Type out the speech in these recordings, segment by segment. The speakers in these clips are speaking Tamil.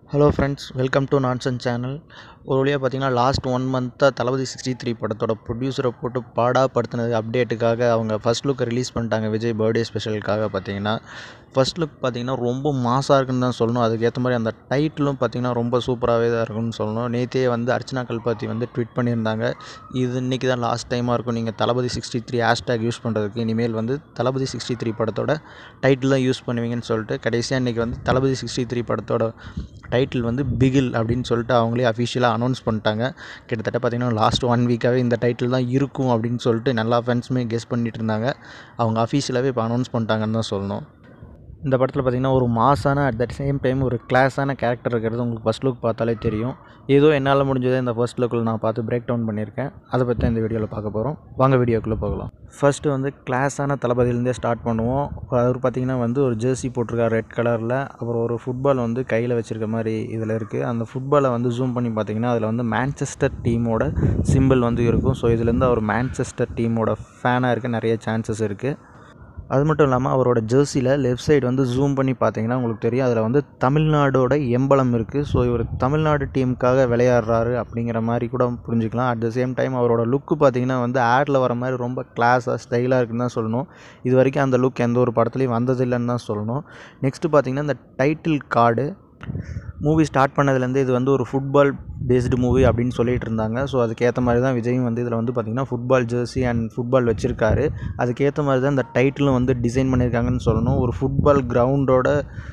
ஹலோ ஃப்ரெண்ட்ஸ் வெல்கம் டு நான்சன் சேனல் ஒரு வழியாக பார்த்தீங்கன்னா லாஸ்ட் ஒன் மந்த்தாக தளபதி சிக்ஸ்டி த்ரீ படத்தோட ப்ரொடியூசரை போட்டு பாடாப்படுத்தினது அப்டேட்டுக்காக அவங்க ஃபஸ்ட் லுக்கை ரிலீஸ் பண்ணிட்டாங்க விஜய் பர்த்டே ஸ்பெஷலுக்காக பார்த்தீங்கன்னா ஃபஸ்ட் லுக் பார்த்தீங்கன்னா ரொம்ப மாசாக இருக்குன்னு தான் சொல்லணும் அதுக்கேற்ற மாதிரி அந்த டைட்டிலும் பார்த்தீங்கன்னா ரொம்ப சூப்பராகவே தான் இருக்குன்னு சொல்லணும் நேற்றே வந்து அர்ச்சனா கல்பாத்தி வந்து ட்வீட் பண்ணியிருந்தாங்க இது இன்றைக்கி தான் லாஸ்ட் டைமாக இருக்கும் நீங்கள் Thalapathy sixty three hashtag use பண்ணுறதுக்கு இனிமேல் வந்து தளபதி சிக்ஸ்டி த்ரீ படத்தோட டைட்டில் தான் யூஸ் பண்ணுவீங்கன்னு சொல்லிட்டு கடைசியாக இன்றைக்கி வந்து தளபதி சிக்ஸ்டி த்ரீ படத்தோட டைட்டில் வந்து பிகில் அப்படின்னு சொல்லிட்டு அவங்களே அஃபிஷியலாக அனௌன்ஸ் பண்ணிட்டாங்க கிட்டத்தட்ட பார்த்திங்கன்னா லாஸ்ட் ஒன் வீக்காகவே இந்த டைட்டில் தான் இருக்கும் அப்படின்னு சொல்லிட்டு எல்லா ஃபேன்ஸுமே கெஸ் பண்ணிட்டு இருந்தாங்க அவங்க அஃபிஷியலாகவே இப்போ அனௌன்ஸ் பண்ணிட்டாங்கன்னு தான் சொல்லணும் இந்த படத்தில் பார்த்திங்கன்னா ஒரு மாசான அட் தட் சேம் டைம் ஒரு கிளாஸான கேரக்டர் இருக்கிறது உங்களுக்கு ஃபஸ்ட் லுக் பார்த்தாலே தெரியும் ஏதோ என்னால் முடிஞ்சதை இந்த ஃபர்ஸ்ட் லுக்கில் நான் பார்த்து பிரேக் டவுன் பண்ணியிருக்கேன் அதை பற்றி தான் இந்த வீடியோவில் பார்க்க போகிறோம் வாங்க வீடியோக்குள்ளே போகலாம் ஃபஸ்ட்டு வந்து கிளாஸான தளபதியிலேருந்தே ஸ்டார்ட் பண்ணுவோம் அவர் பார்த்திங்கன்னா வந்து ஒரு ஜெர்சி போட்டிருக்கார் ரெட் கலரில் அப்புறம் ஒரு ஃபுட்பால் வந்து கையில் வச்சுருக்க மாதிரி இதில் இருக்குது அந்த ஃபுட்பாலை வந்து ஜூம் பண்ணி பார்த்தீங்கன்னா அதில் வந்து மேன்செஸ்டர் டீமோட சிம்பிள் வந்து இருக்கும் ஸோ இதுலேருந்து அவர் மேன்செஸ்டர் டீமோட ஃபேனாக இருக்க நிறைய சான்சஸ் இருக்குது அது மட்டும் இல்லாமல் அவரோட ஜெர்சியில் லெஃப்ட் சைடு வந்து ஜூம் பண்ணி பார்த்தீங்கன்னா உங்களுக்கு தெரியும் அதில் வந்து தமிழ்நாடோட எம்பளம் இருக்குது ஸோ இவர் தமிழ்நாடு டீமுக்காக விளையாடுறாரு அப்படிங்கிற மாதிரி கூட புரிஞ்சுக்கலாம் அட் த சேம் டைம் அவரோட லுக்கு பார்த்தீங்கன்னா வந்து ஆடில் வர மாதிரி ரொம்ப கிளாஸாக ஸ்டைலாக இருக்குன்னு தான் சொல்லணும் இது வரைக்கும் அந்த லுக் எந்த ஒரு படத்துலையும் வந்ததில்லைன்னு தான் சொல்லணும் நெக்ஸ்ட்டு பார்த்தீங்கன்னா இந்த டைட்டில் கார்டு மூவி ஸ்டார்ட் பண்ணதுலேருந்து இது வந்து ஒரு ஃபுட்பால் பேஸ்டு மூவி அப்படின்னு சொல்லிட்டு இருந்தாங்க ஸோ அதுக்கேற்ற மாதிரி தான் விஜயும் வந்து இதில் வந்து பார்த்திங்கன்னா ஃபுட்பால் ஜெர்சி அண்ட் ஃபுட்பால் வச்சுருக்காரு அதுக்கேற்ற மாதிரி தான் இந்த டைட்டிலும் வந்து டிசைன் பண்ணியிருக்காங்கன்னு சொல்லணும் ஒரு ஃபுட்பால் கிரவுண்டோட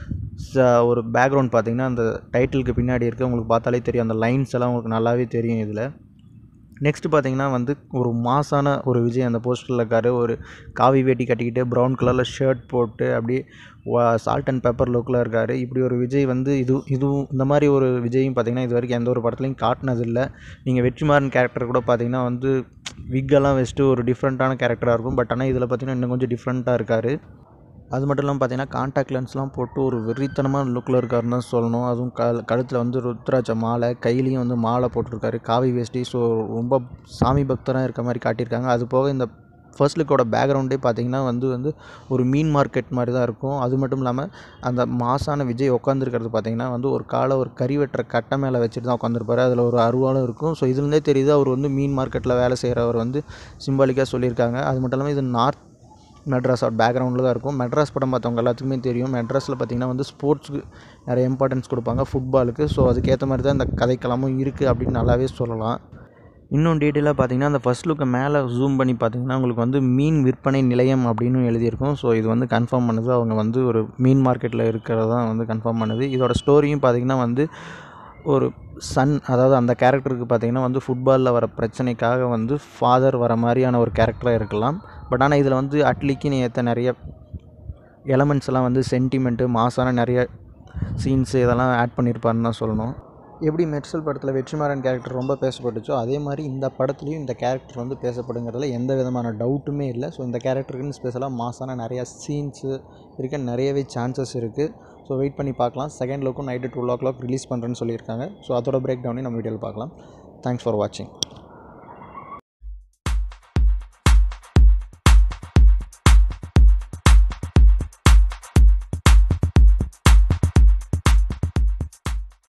ஒரு பேக்ரவுண்ட் பார்த்திங்கன்னா அந்த டைட்டிலுக்கு பின்னாடி இருக்க உங்களுக்கு பார்த்தாலே தெரியும் அந்த லைன்ஸ் எல்லாம் உங்களுக்கு நல்லாவே தெரியும் இதில் நெக்ஸ்ட்டு பார்த்தீங்கன்னா வந்து ஒரு மாசான ஒரு விஜய் அந்த போஸ்டரில் இருக்கார் ஒரு காவி வேட்டி கட்டிக்கிட்டு ப்ரௌன் கலரில் ஷர்ட் போட்டு அப்படியே சால்ட் அண்ட் பெப்பர் லுக்கில் இருக்கார் இப்படி ஒரு விஜய் வந்து இது இதுவும் இந்த மாதிரி ஒரு விஜயும் பார்த்திங்கன்னா இது வரைக்கும் எந்த ஒரு படத்துலையும் காட்டினதில்லை நீங்கள் வெற்றிமாறன் கேரக்டர் கூட பார்த்திங்கன்னா வந்து விக்கெல்லாம் வச்சுட்டு ஒரு டிஃப்ரெண்ட்டான கேரக்டராக இருக்கும் பட் ஆனால் இதில் பார்த்திங்கன்னா இன்னும் கொஞ்சம் டிஃப்ரெண்ட்டாக இருக்கார் அது மட்டும் இல்லாமல் பார்த்தீங்கன்னா காண்டாக்ட் லென்ஸ்லாம் போட்டு ஒரு வெறித்தனமான லுக்கில் இருக்காருன்னு தான் சொல்லணும் அதுவும் க கழுத்தில் வந்து ருத்ராட்ச மாலை கையிலையும் வந்து மாலை போட்டிருக்காரு காவி வேஷ்டி ஸோ ரொம்ப சாமி பக்தராக இருக்க மாதிரி காட்டியிருக்காங்க அது போக இந்த ஃபர்ஸ்ட் லுக்கோட பேக்ரவுண்டே பார்த்திங்கன்னா வந்து வந்து ஒரு மீன் மார்க்கெட் மாதிரி தான் இருக்கும் அது மட்டும் இல்லாமல் அந்த மாசான விஜய் உட்காந்துருக்கிறது பார்த்திங்கன்னா வந்து ஒரு காலை ஒரு கறி வெட்டுற கட்டை மேலே வச்சுட்டு தான் உட்காந்துருப்பாரு அதில் ஒரு அருவாலும் இருக்கும் ஸோ இதுலேருந்தே தெரியுது அவர் வந்து மீன் மார்க்கெட்டில் வேலை செய்கிறவர் வந்து சிம்பாலிக்காக சொல்லியிருக்காங்க அது மட்டும் இல்லாமல் இது நார்த் மெட்ராஸோட பேக்ரவுண்டில் தான் இருக்கும் மெட்ராஸ் படம் பார்த்தவங்க எல்லாத்துக்குமே தெரியும் மெட்ராஸில் பார்த்திங்கன்னா வந்து ஸ்போர்ட்ஸுக்கு நிறைய இம்பார்ட்டன்ஸ் கொடுப்பாங்க ஃபுட்பாலுக்கு ஸோ அதுக்கேற்ற மாதிரி தான் இந்த கதைக்களமும் இருக்குது அப்படின்னு நல்லாவே சொல்லலாம் இன்னும் டீட்டெயிலாக பார்த்தீங்கன்னா அந்த ஃபஸ்ட் லுக்கை மேலே ஜூம் பண்ணி பார்த்தீங்கன்னா உங்களுக்கு வந்து மீன் விற்பனை நிலையம் அப்படின்னு எழுதியிருக்கும் ஸோ இது வந்து கன்ஃபார்ம் பண்ணுது அவங்க வந்து ஒரு மீன் மார்க்கெட்டில் இருக்கிறதான் வந்து கன்ஃபார்ம் பண்ணுது இதோட ஸ்டோரியும் பார்த்திங்கன்னா வந்து ஒரு சன் அதாவது அந்த கேரக்டருக்கு பார்த்திங்கன்னா வந்து ஃபுட்பாலில் வர பிரச்சனைக்காக வந்து ஃபாதர் வர மாதிரியான ஒரு கேரக்டராக இருக்கலாம் பட் ஆனால் இதில் வந்து அட்லிக்குன்னு ஏற்ற நிறைய எலமெண்ட்ஸ் எல்லாம் வந்து சென்டிமெண்ட்டு மாசான நிறைய சீன்ஸு இதெல்லாம் ஆட் பண்ணியிருப்பாருன்னு தான் சொல்லணும் எப்படி மெர்சல் படத்தில் வெற்றிமாறன் கேரக்டர் ரொம்ப பேசப்பட்டுச்சோ அதே மாதிரி இந்த படத்துலையும் இந்த கேரக்டர் வந்து பேசப்படுங்கிறதுல எந்த விதமான டவுட்டுமே இல்லை ஸோ இந்த கேரக்டருக்குன்னு ஸ்பெஷலாக மாசான நிறையா சீன்ஸு இருக்க நிறையவே சான்சஸ் இருக்குது ஸோ வெயிட் பண்ணி பார்க்கலாம் செகண்ட் லுக்கும் night twelve o'clock release பண்ணுறேன்னு சொல்லியிருக்காங்க ஸோ அதோட பிரேக் டவுனே நம்ம வீடியோவில் பார்க்கலாம் தேங்க்ஸ் ஃபார் வாட்சிங்